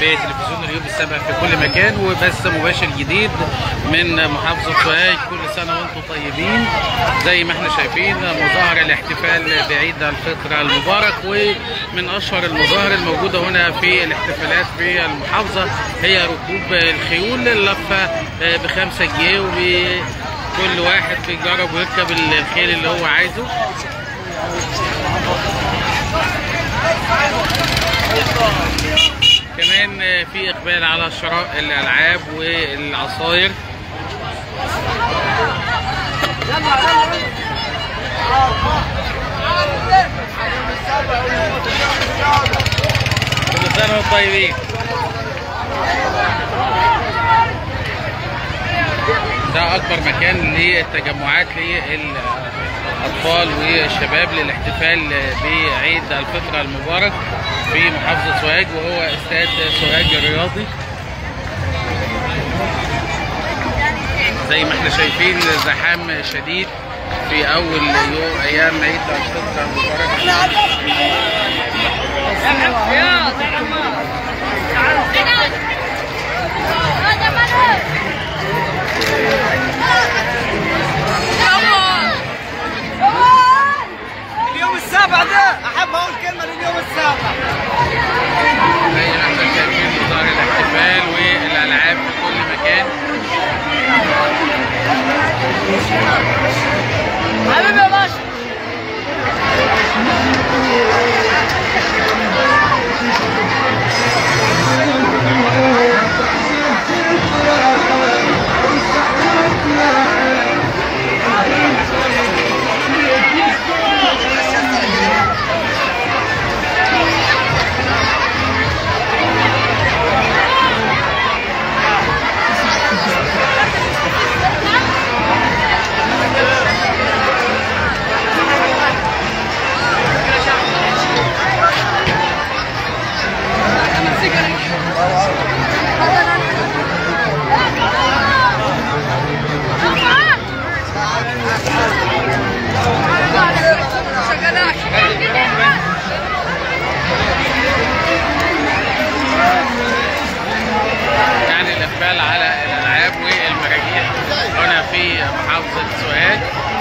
في تلفزيون اليوم السابع في كل مكان وبث مباشر جديد من محافظة سوهاج كل سنة وانتم طيبين زي ما احنا شايفين مظاهرة الاحتفال بعيد الفطر المبارك ومن أشهر المظاهر الموجودة هنا في الاحتفالات في المحافظة هي ركوب الخيول اللفة بخمسة جنيه وكل واحد بيجرب ويركب الخيل اللي هو عايزه كمان في اقبال على شراء الالعاب والعصاير كل سنه وانتم طيبين ده اكبر مكان للتجمعات للاطفال والشباب للاحتفال بعيد الفطر المبارك في محافظه سوهاج وهو استاد سوهاج الرياضي زي ما احنا شايفين زحام شديد في اول يوم ايام عيد الفطر المبارك اليوم السابع ده احب اقول كلمه لليوم السابع زي ما احنا شايفين مظاهر الاحتفال والالعاب في كل مكان حبيبي يا باشا يعني الاقبال على الالعاب والمراجيح هنا في محافظه سوهاج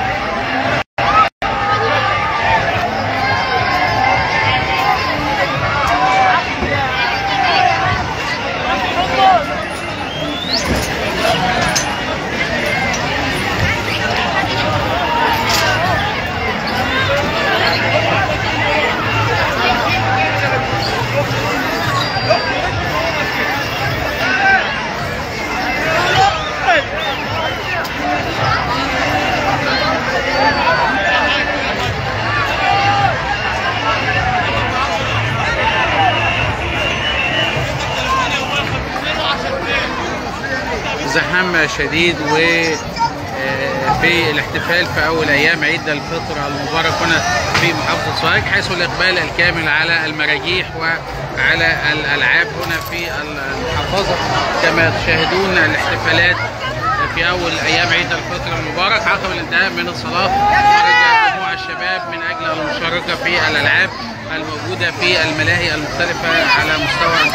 زحام شديد و آه، في الاحتفال في اول ايام عيد الفطر المبارك هنا في محافظه سوهاج حيث الاقبال الكامل على المراجيح وعلى الالعاب هنا في المحافظه كما تشاهدون الاحتفالات في اول ايام عيد الفطر المبارك عقب الانتهاء من الصلاه خرج مجموعه الشباب من اجل المشاركه في الالعاب الموجوده في الملاهي المختلفه على مستوى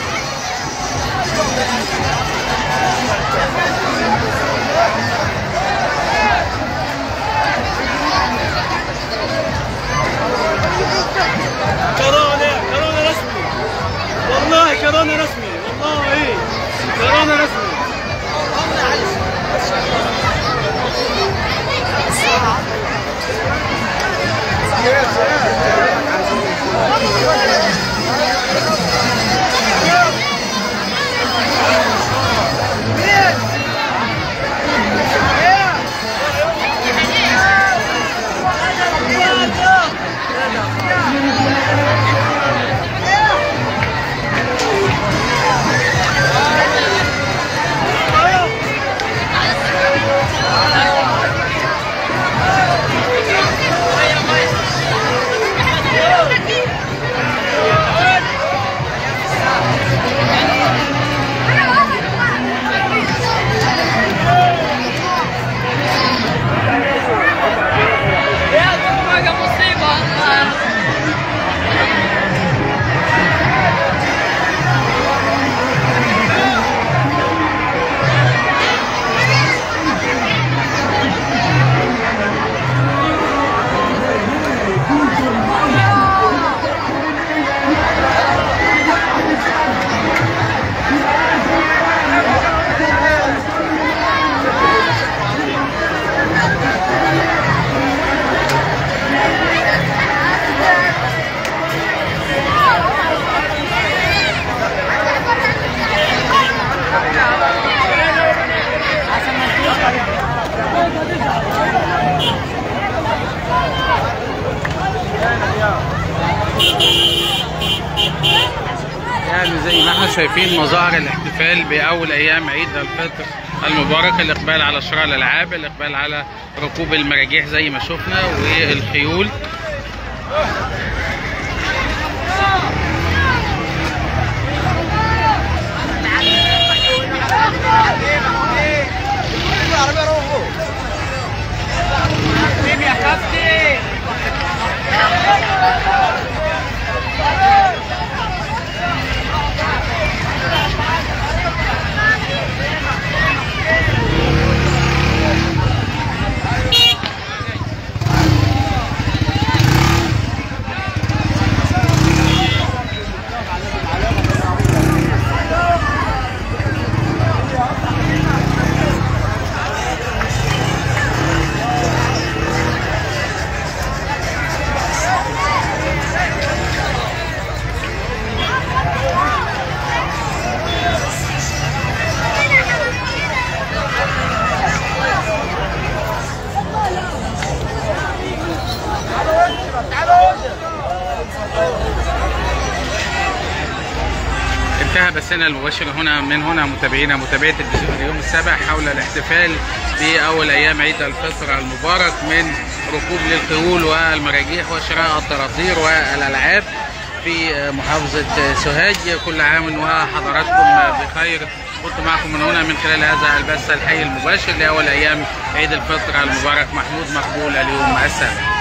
كورونا كورونا رسمي والله كورونا رسمي والله ايه كورونا رسمي شايفين مظاهر الاحتفال بأول أيام عيد الفطر المبارك الإقبال على شراء الألعاب الإقبال على ركوب المراجيح زي ما شفنا والخيول يا كابتن انتهى بثنا المباشر هنا من هنا متابعينا متابعي تلفزيون اليوم السابع حول الاحتفال باول ايام عيد الفطر المبارك من ركوب للخيول والمراجيح وشراء الطراطير والالعاب في محافظة سوهاج كل عام وحضراتكم بخير كنت معكم من هنا من خلال هذا البث الحي المباشر لأول أيام عيد الفطر المبارك محمود مقبول اليوم السابع